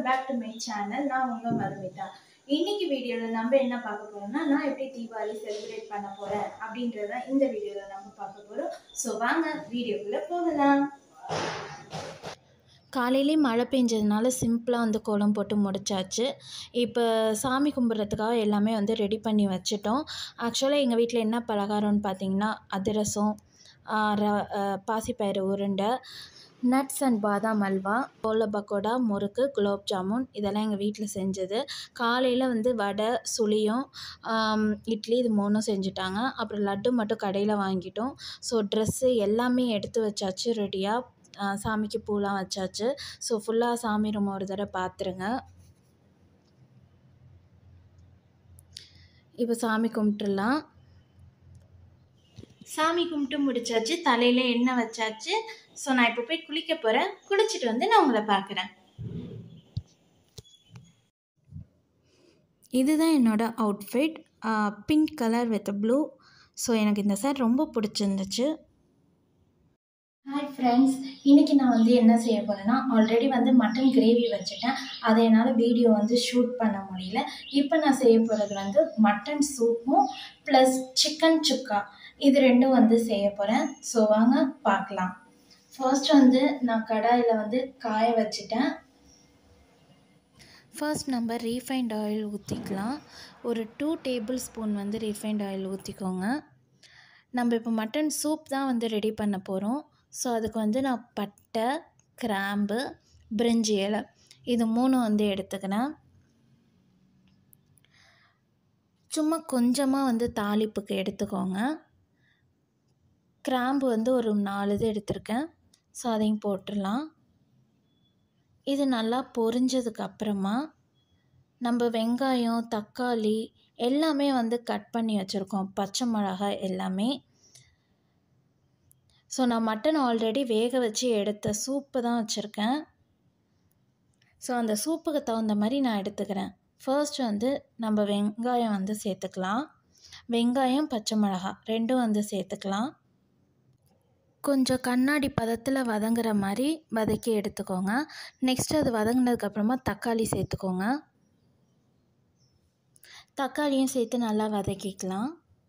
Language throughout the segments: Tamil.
welcome back to my channel நான் உங்க மதுமிதா இன்னைக்கு வீடியோவில் நம்ம என்ன பார்க்க போறோம்னா நான் எப்படி தீபாவளி செலிப்ரேட் பண்ண போறேன் அப்படின்றத இந்த வீடியோவில் நம்ம பார்க்க போறோம் ஸோ வாங்க வீடியோக்குள்ள போகலாம் காலையிலே மழை பெஞ்சதுனால சிம்பிளாக வந்து கோலம் போட்டு முடிச்சாச்சு இப்போ சாமி கும்பிட்றதுக்காக எல்லாமே வந்து ரெடி பண்ணி வச்சுட்டோம் ஆக்சுவலாக எங்கள் வீட்டில் என்ன பலகாரம்னு பார்த்தீங்கன்னா அதிரசம் ஆ, ர ஆ, பாசிப்பயிறு உருண்டை நட்ஸ் அண்ட் பாதாம் அல்வா கோல பக்கோடா முறுக்கு குலோப் ஜாமுன் இதெல்லாம் எங்கள் வீட்டில் செஞ்சது காலையில் வந்து வடை சுழியம் ஆம், இட்லி இது மூணும் செஞ்சுட்டாங்க அப்புறம் லட்டு மட்டும் கடையில் வாங்கிட்டோம் ஸோ ட்ரெஸ்ஸு எல்லாமே எடுத்து வச்சாச்சு ரெடியாக சாமிக்கு பூலாம் வச்சாச்சு ஸோ ஃபுல்லாக சாமி ரூம் ஒரு தடவை பார்த்துருங்க இப்போ சாமி கும்பிட்டுலாம் சாமி கும்பிட்டு முடிச்சாச்சு தலையில எண்ணெய் வச்சாச்சு ஸோ நான் இப்போ போய் குளிக்க போறேன் குளிச்சுட்டு வந்து நான் உங்களை பார்க்குறேன் இதுதான் என்னோட outfit pink colour with blue so எனக்கு இந்த சார் ரொம்ப பிடிச்சிருந்துச்சு ஹாய் ஃப்ரெண்ட்ஸ் இன்னைக்கு நான் வந்து என்ன செய்ய போறேன்னா ஆல்ரெடி வந்து மட்டன் கிரேவி வச்சுட்டேன் அதை என்னால் வீடியோ வந்து ஷூட் பண்ண முடியல இப்போ நான் செய்ய போகிறது வந்து மட்டன் சூப்பும் ப்ளஸ் சிக்கன் சுக்கா இது ரெண்டும் வந்து செய்ய போகிறேன் ஸோ வாங்க பார்க்கலாம் ஃபர்ஸ்ட் வந்து நான் கடாயில் வந்து காய வச்சுட்டேன் ஃபர்ஸ்ட் நம்ம ரீஃபைண்ட் ஆயில் ஊற்றிக்கலாம் ஒரு டூ டேபிள் ஸ்பூன் வந்து ரீஃபைண்ட் ஆயில் ஊற்றிக்கோங்க நம்ம இப்போ மட்டன் சூப் தான் வந்து ரெடி பண்ண போகிறோம் ஸோ அதுக்கு வந்து நான் பட்டை கிராம்பு பிரிஞ்சி இலை இது மூணு வந்து எடுத்துக்கிறேன் சும்மா கொஞ்சமாக வந்து தாளிப்புக்கு எடுத்துக்கோங்க கிராம்பு வந்து ஒரு நாலு இது எடுத்திருக்கேன் ஸோ அதையும் போட்டுடலாம் இது நல்லா பொரிஞ்சதுக்கு அப்புறமா நம்ம வெங்காயம் தக்காளி எல்லாமே வந்து கட் பண்ணி வச்சுருக்கோம் பச்சை மிளகாய் எல்லாமே ஸோ நான் மட்டன் ஆல்ரெடி வேக வச்சு எடுத்த சூப்பு தான் வச்சுருக்கேன் ஸோ அந்த சூப்புக்கு தகுந்த மாதிரி நான் எடுத்துக்கிறேன் ஃபர்ஸ்ட் வந்து நம்ம வெங்காயம் வந்து சேர்த்துக்கலாம் வெங்காயம் பச்சை மிளகாய் ரெண்டும் வந்து சேர்த்துக்கலாம் கொஞ்சம் கண்ணாடி பதத்தில் வதங்குற மாதிரி வதக்கி எடுத்துக்கோங்க நெக்ஸ்ட் அது வதங்கினதுக்கப்புறமா தக்காளி சேர்த்துக்கோங்க தக்காளியும் சேர்த்து நல்லா வதக்கிக்கலாம்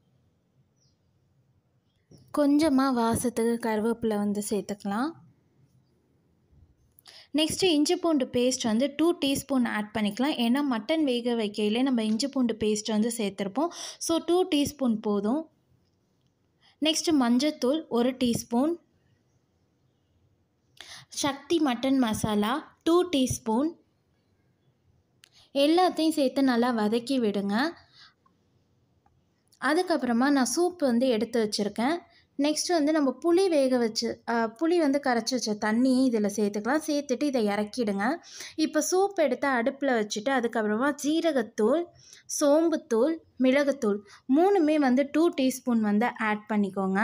கொஞ்சமாக வாசத்துக்கு கருவேப்பிலை வந்து சேர்த்துக்கலாம் நெக்ஸ்ட்டு இஞ்சி பூண்டு பேஸ்ட் வந்து டூ டீஸ்பூன் ஆட் பண்ணிக்கலாம் ஏன்னா மட்டன் வேக வைக்கையிலே நம்ம இஞ்சி பூண்டு பேஸ்ட் வந்து சேர்த்துருப்போம் ஸோ டூ டீஸ்பூன் போதும் நெக்ஸ்ட்டு மஞ்சத்தூள் ஒரு teaspoon Sakthi mutton masala two teaspoon எல்லாத்தையும் சேர்த்து நல்லா வதக்கி விடுங்க அதுக்கப்புறமா நான் சூப் வந்து எடுத்து வச்சுருக்கேன் நெக்ஸ்ட் வந்து நம்ம புளி வேக வச்சு ஆ, புளி வந்து கரைச்சி வச்ச தண்ணி இதில் சேர்த்துக்கலாம் சேர்த்துட்டு இதை இறக்கிடுங்க இப்போ சூப் எடுத்து அடுப்பில் வச்சுட்டு அதுக்கப்புறமா ஜீரகத்தூள் சோம்புத்தூள் மிளகுத்தூள் மூணுமே வந்து டூ டீஸ்பூன் வந்து ஆட் பண்ணிக்கோங்க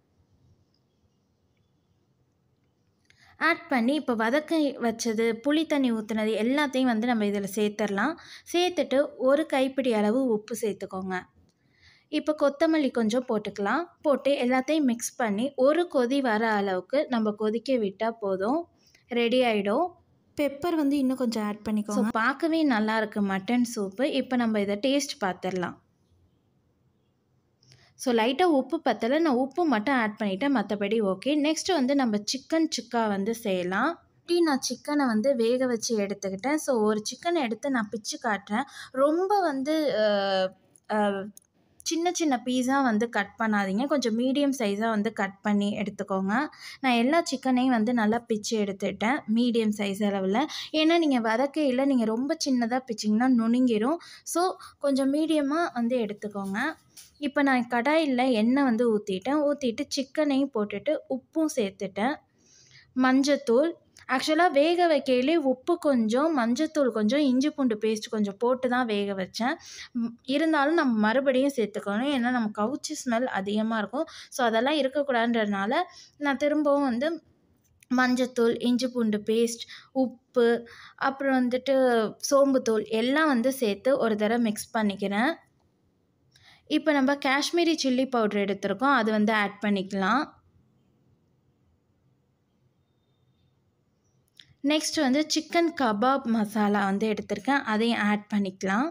ஆட் பண்ணி இப்போ வதக்க வச்சது புளி தண்ணி ஊற்றுனது எல்லாத்தையும் வந்து நம்ம இதில் சேர்த்துடலாம் சேர்த்துட்டு ஒரு கைப்பிடி அளவு உப்பு சேர்த்துக்கோங்க இப்போ கொத்தமல்லி கொஞ்சம் போட்டுக்கலாம் போட்டு எல்லாத்தையும் மிக்ஸ் பண்ணி ஒரு கொதி வர அளவுக்கு நம்ம கொதிக்க விட்டால் போதும் ரெடி ஆகிடும் பெப்பர் வந்து இன்னும் கொஞ்சம் ஆட் பண்ணிக்கோங்க ஸோ பார்க்கவே நல்லா இருக்கு மட்டன் சூப்பு இப்போ நம்ம இதை டேஸ்ட் பார்த்துடலாம் ஸோ லைட்டாக உப்பு பத்தலை நான் உப்பு மட்டும் ஆட் பண்ணிவிட்டேன் மற்றபடி ஓகே நெக்ஸ்ட் வந்து நம்ம சிக்கன் சுக்கா வந்து செய்யலாம் இப்படி நான் சிக்கனை வந்து வேக வச்சு எடுத்துக்கிட்டேன் ஸோ ஒரு சிக்கனை எடுத்து நான் பிச்சு காட்டுறேன் ரொம்ப வந்து அஹ், அஹ், சின்ன சின்ன பீஸாக வந்து கட் பண்ணாதீங்க கொஞ்சம் மீடியம் சைஸாக வந்து கட் பண்ணி எடுத்துக்கோங்க நான் எல்லா சிக்கனையும் வந்து நல்லா பிச்சு எடுத்துட்டேன் மீடியம் சைஸ் அளவில் ஏன்னா நீங்கள் வதக்கையில் நீங்கள் ரொம்ப சின்னதாக பிச்சிங்கன்னா நுணுங்கிரும் ஸோ கொஞ்சம் மீடியமாக வந்து எடுத்துக்கோங்க இப்போ நான் கடாயில் எண்ணெய் வந்து ஊற்றிட்டேன் ஊற்றிட்டு சிக்கனையும் போட்டுட்டு உப்பும் சேர்த்துட்டேன் மஞ்சத்தூள் ஆக்சுவலாக வேக வைக்கையிலே உப்பு கொஞ்சம் மஞ்சத்தூள் கொஞ்சம் இஞ்சி பூண்டு பேஸ்ட் கொஞ்சம் போட்டு தான் வேக வச்சேன் ம், இருந்தாலும் நம்ம மறுபடியும் சேர்த்துக்கணும் ஏன்னா நம்ம கவுச்சி ஸ்மெல் அதிகமாக இருக்கும் ஸோ அதெல்லாம் இருக்கக்கூடாதுன்றதுனால நான் திரும்பவும் வந்து மஞ்சத்தூள் இஞ்சி பூண்டு பேஸ்ட் உப்பு அப்புறம் வந்துட்டு சோம்புத்தூள் எல்லாம் வந்து சேர்த்து ஒரு தடவை மிக்ஸ் பண்ணிக்கிறேன் இப்போ நம்ம காஷ்மீரி சில்லி பவுடர் எடுத்திருக்கோம் அது வந்து ஆட் பண்ணிக்கலாம் நெக்ஸ்ட் வந்து சிக்கன் கபாப் மசாலா வந்து எடுத்திருக்கேன் அதையும் ஆட் பண்ணிக்கலாம்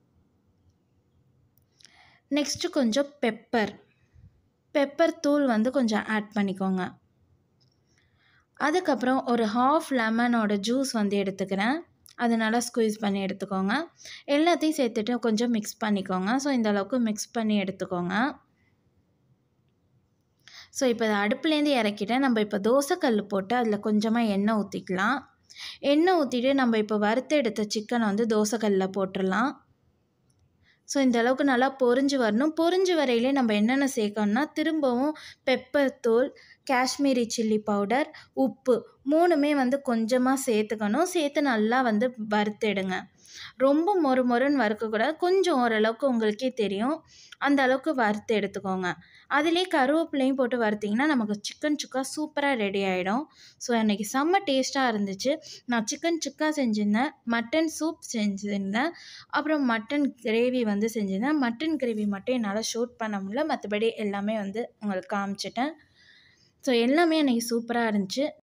நெக்ஸ்ட்டு கொஞ்சம் பெப்பர் பெப்பர் தூள் வந்து கொஞ்சம் ஆட் பண்ணிக்கோங்க அதுக்கப்புறம் ஒரு ஹாஃப் லெமனோட ஜூஸ் வந்து எடுத்துக்கிறேன் அது நல்லா ஸ்குவீஸ் பண்ணி எடுத்துக்கோங்க எல்லாத்தையும் சேர்த்துட்டு கொஞ்சம் மிக்ஸ் பண்ணிக்கோங்க ஸோ இந்த அளவுக்கு மிக்ஸ் பண்ணி எடுத்துக்கோங்க ஸோ இப்போ இதை அடுப்புலேருந்து இறக்கிட்டேன் நம்ம இப்போ தோசைக்கல் போட்டு அதில் கொஞ்சமாக எண்ணெய் ஊற்றிக்கலாம் எண்ணெய் ஊற்றிட்டு நம்ம இப்போ வறுத்து எடுத்த சிக்கனை வந்து தோசைக்கல்லில் போட்டுடலாம் ஸோ இந்த அளவுக்கு நல்லா பொரிஞ்சு வரணும் பொரிஞ்சு வரையிலே நம்ம என்னென்ன சேர்க்கணும்னா திரும்பவும் பெப்பர் தூள் காஷ்மீரி சில்லி பவுடர் உப்பு மூணுமே வந்து கொஞ்சமாக சேர்த்துக்கணும் சேர்த்து நல்லா வந்து வறுத்தெடுங்க ரொம்ப மொறு மொறுன்னு வறுக்கக்கூடாது கொஞ்சம் ஓரளவுக்கு உங்களுக்கே தெரியும் அந்த அளவுக்கு வறுத்து எடுத்துக்கோங்க அதிலே கருவேப்பிலையும் போட்டு வறுத்திங்கன்னா நமக்கு சிக்கன் சுக்கா சூப்பராக ரெடி ஆகிடும் ஸோ அன்றைக்கி செம்ம டேஸ்ட்டாக இருந்துச்சு நான் சிக்கன் சுக்கா செஞ்சுருந்தேன் மட்டன் சூப் செஞ்சுருந்தேன் அப்புறம் மட்டன் கிரேவி வந்து செஞ்சுருந்தேன் மட்டன் கிரேவி மட்டும் என்னால் ஷூட் பண்ண முடியல மற்றபடி எல்லாமே வந்து உங்களுக்கு காமிச்சிட்டேன் ஸோ எல்லாமே அன்றைக்கி சூப்பராக இருந்துச்சு